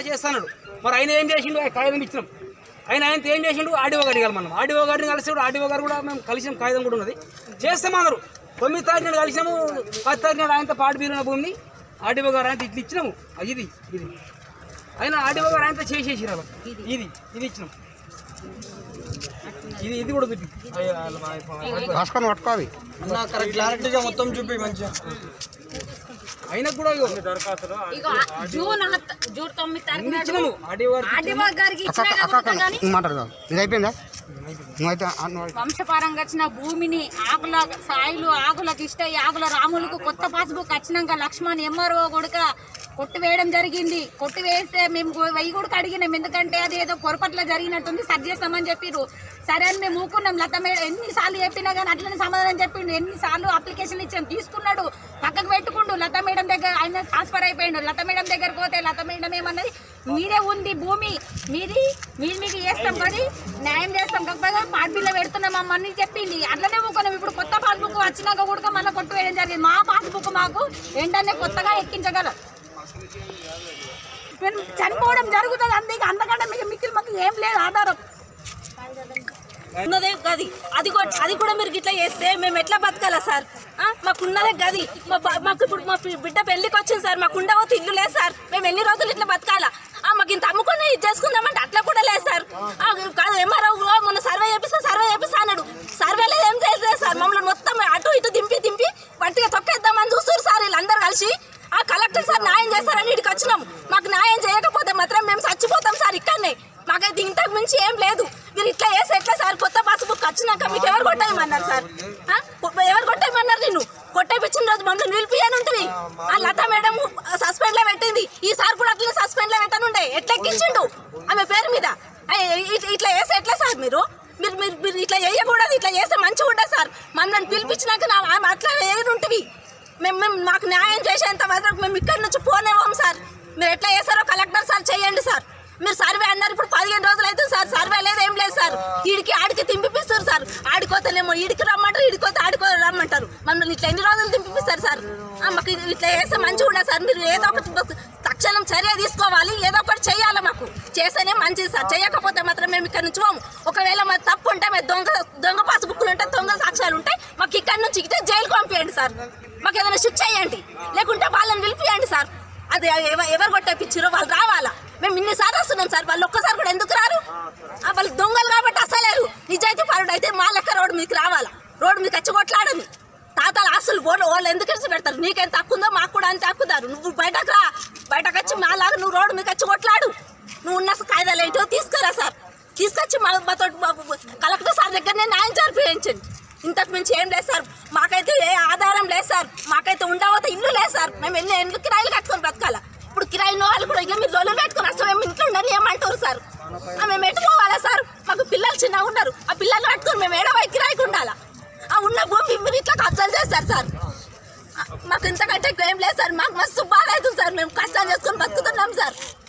చేస్తాడు మరి ఆయన ఏం చేసిండు ఆ కాగితం ఇచ్చినాం ఆయన ఆయన ఏం చేసిండు ఆడిఓ గారిని కలిసి మనం ఆడిఓ గారిని కలిసి ఆడిఓ గారు కూడా మేము కలిసిన కాగితం కూడా ఉన్నది చేస్తామన్నారు తొమ్మిది తారీఖు నాడు కలిసినాము పది తారీఖు నాడు ఆయనతో పాటు బీరున్న భూమిని ఆడిఓ గారు ఆయనతో ఇట్లా ఇచ్చినాము అది ఇది ఇది ఆయన ఆడిఓ గారు ఆయనతో చేసేసిరు అలా ఇది ఇది ఇచ్చినాం ఇది ఇది కూడా ఇది రాసుకొని పట్టుకోవి అన్న కరెక్ట్ క్లారిటీగా మొత్తం చూపి మంచిగా ఆయనకు కూడా ఇగో ఇగో జూన్ హత్- జూన్ తొమ్మిది తారీఖు అన్ని నాడు ఇచ్చినాము ఆడిఓ గారికి ఆదివా గారికి అక్క ఇచ్చినా అక్క అక్క కాకపోతే కానీ ఇంక మాట్లాడదాం ఇది అయిపోయిందా నువ్వైతే ఆ, నువ్వు వంశపారంగా వచ్చిన భూమిని ఆకుల సాయిలు ఆకులకు ఇష్ట ఆకుల రాములకు కొత్త పాస్బుక్ వచ్చినాక లక్ష్మణ్ ఎంఆర్ఓ కొడుక కొట్టివేయడం జరిగింది కొట్టివేస్తే మేము గు- వెయ్యి కూడా అడిగినాం ఎందుకంటే అది ఏదో పొరపాట్ల జరిగినట్టుంది సరి చేస్తామని చెప్పిర్రు సరే అని మేము ఊకున్నాం లత మేడం ఎన్నిసార్లు చెప్పినా కానీ అట్లనే సమాధానం చెప్పిండు ఎన్నిసార్లు అప్లికేషన్ ఇచ్చాం తీసుకున్నాడు పక్కకు పెట్టుకుండు లత మేడం దగ్గర ఆయన ట్రాన్స్ఫర్ అయిపోయిండు లత మేడం దగ్గరకు పోతే లత మేడం ఏమన్నది మీరే ఉంది భూమి మీది మీరు మీకు చేస్తాం కానీ న్యాయం చేస్తాం కాకపోతే పాట్ బిల్ల పెడుతున్నాం అమ్మని చెప్పింది అట్లనే ఊకున్నాం ఇప్పుడు కొత్త పాస్బుక్ వచ్చినాక కూడా మళ్ళీ కొట్టువేయడం జరిగింది మా పాస్బుక్ మాకు వెంటనే కొత్తగా ఎక్కించగలరు మేము చనిపోవడం జరుగుతుంది అంతే ఇక అంతకంటే మీకు మిక్కిలి మాకు ఏం లేదు ఆధారం ఉన్నదే గది అది కూడా అది కూడా మీరు గిట్లా చేస్తే మేము ఎట్లా బతకాలా సార్ ఆ? మాకున్నదే గది మా బ- మాకు ఇప్పుడు మా పి- బిడ్డ పెళ్లికి వచ్చింది సార్ మాకు ఉండవద్దు ఇల్లు లేదు సార్ మేము ఎన్ని రోజులు ఇట్లా బతకాలా ఆ, మాకు ఇంత అమ్ముకొని ఇది చేసుకుందామంటే అట్లా కూడా లేదు సార్ ఆ, కాదు ఎంఆర్ఓ మొన్న సర్వే చేపిస్తా సర్వే చేపిస్తా అన్నాడు సర్వేలో ఏం చేయలేదు సార్ మమ్మల్ని మొత్తం అటు ఇటు దింపి దింపి పట్టిగా తొక్కేద్దామని చూస్తారు సార్ వీళ్ళందరూ కలిసి ఆ కలెక్టర్ సార్ న్యాయం చేస్తారని ఇక్కడికి వచ్చినాం మాకు న్యాయం చేయకపోతే మాత్రం మేము చచ్చిపోతాం సార్ ఇక్కడనే మాకైతే ఇంతకు మించి ఏం లేదు మీరు ఇట్లా వేసి ఎట్లా సార్ కొత్త పాస్బుక్ వచ్చినాక మీకు ఎవరు కొట్టేయమన్నారు సార్ ఆ? ఎవరు కొట్టేయమన్నారు నిన్ను కొట్టేపించిన రోజు మమ్మల్ని నిలిపియని ఉంటుంది ఆ లత మేడం సస్పెండ్ లో పెట్టింది ఈ సార్ కూడా అట్లా సస్పెండ్ లో పెట్టనుండే ఎట్లా ఎక్కించిండు ఆమె పేరు మీద ఆ, ఇట్- ఇట్లా వేసి ఎట్లా సార్ మీరు మీరు మీరు మీరు ఇట్లా చేయకూడదు ఇట్లా చేస్తే మంచిగా ఉంటుంది సార్ మమ్మల్ని పిలిపించినాక నా ఆమె అట్లా వేయని ఉంటుంది మేము మేము మాకు న్యాయం చేసేంత వరకు మేము ఇక్కడి నుంచి పోనేవాం సార్ మీరు ఎట్లా చేస్తారో కలెక్టర్ సార్ చేయండి సార్ మీరు సర్వే అన్నారు ఇప్పుడు పదిహేను రోజులు అయితే సార్ సర్వే లేదు ఏం లేదు సార్ ఈడికి ఆడికి తింపిస్తారు సార్ ఆడికోతలేమో ఈడికి రమ్మంటారు ఈడికోతే ఆడికో రమ్మంటారు మమ్మల్ని ఇట్లా ఎన్ని రోజులు తింపిస్తారు సార్ ఆ, మాకు ఇది ఇట్లా చేస్తే మంచిగా ఉండదు సార్ మీరు ఏదో ఒకటి తక్షణం చర్య తీసుకోవాలి ఏదో ఒకటి చేయాలి మాకు చేస్తేనే మంచిది సార్ చేయకపోతే మాత్రం మేము ఇక్కడ నుంచి పోము ఒకవేళ మాకు తప్పు ఉంటే మేము దొంగ దొంగ పాస్బుక్లు ఉంటాయి దొంగ సాక్ష్యాలు ఉంటాయి మాకు ఇక్కడ నుంచి ఇక్కడే జైలుకి పంపించండి సార్ మాకు ఏదైనా శిక్ష చేయండి లేకుంటే వాళ్ళని పిలిపియండి సార్ అది ఎవ- ఎవరు కొట్టేపించారో వాళ్ళు రావాలా మేము ఇన్నిసార్లు వస్తున్నాం సార్ వాళ్ళు ఒక్కసారి కూడా ఎందుకు రారు ఆ, వాళ్ళు దొంగలు కాబట్టి అసలేరు నిజాయితీ పరుడు అయితే మా లెక్క రోడ్డు మీకు రావాలా రోడ్డు మీకు వచ్చి కొట్లాడని తాతల ఆస్తులు వాళ్ళు వాళ్ళు ఎందుకు ఇచ్చి పెడతారు నీకెంత హక్కు ఉందో మాకు కూడా అంత హక్కుదారు నువ్వు బయటకు రా బయటకు వచ్చి మాలాగా నువ్వు రోడ్డు మీకు వచ్చి కొట్లాడు నువ్వు ఉన్న కాయిదాలు ఏంటో తీసుకురా సార్ తీసుకొచ్చి మా మాతో కలెక్టర్ సార్ దగ్గరనే న్యాయం జరిపించండి ఇంతకు మించి ఏం లేదు సార్ మాకైతే ఏ ఆధారం లేదు సార్ మాకైతే ఉండవతే ఇల్లు లేదు సార్ మేము ఎన్ని ఎన్ని కిరాయిలు కట్టుకొని బతకాల ఇప్పుడు కిరాయి వాళ్ళు కూడా ఇక మీరు లొల్లు పెట్టుకుని అసలు మేము ఇంట్లో ఉండని ఏమంటారు సార్ ఆ, మేము ఎటు పోవాలా సార్ మాకు పిల్లలు చిన్నగా ఉన్నారు ఆ పిల్లలు పట్టుకొని మేము ఏడవై కిరాయికి ఉండాలా ఆ ఉన్న భూమి మీరు ఇట్లా కబ్జాలు చేస్తారు సార్ ఆ, మాకు ఇంతకంటే ఎక్కువ ఏం లేదు సార్ మాకు మస్తు బాధ అవుతుంది సార్ మేము కష్టాలు చేసుకొని బతుకుతున్నాం సార్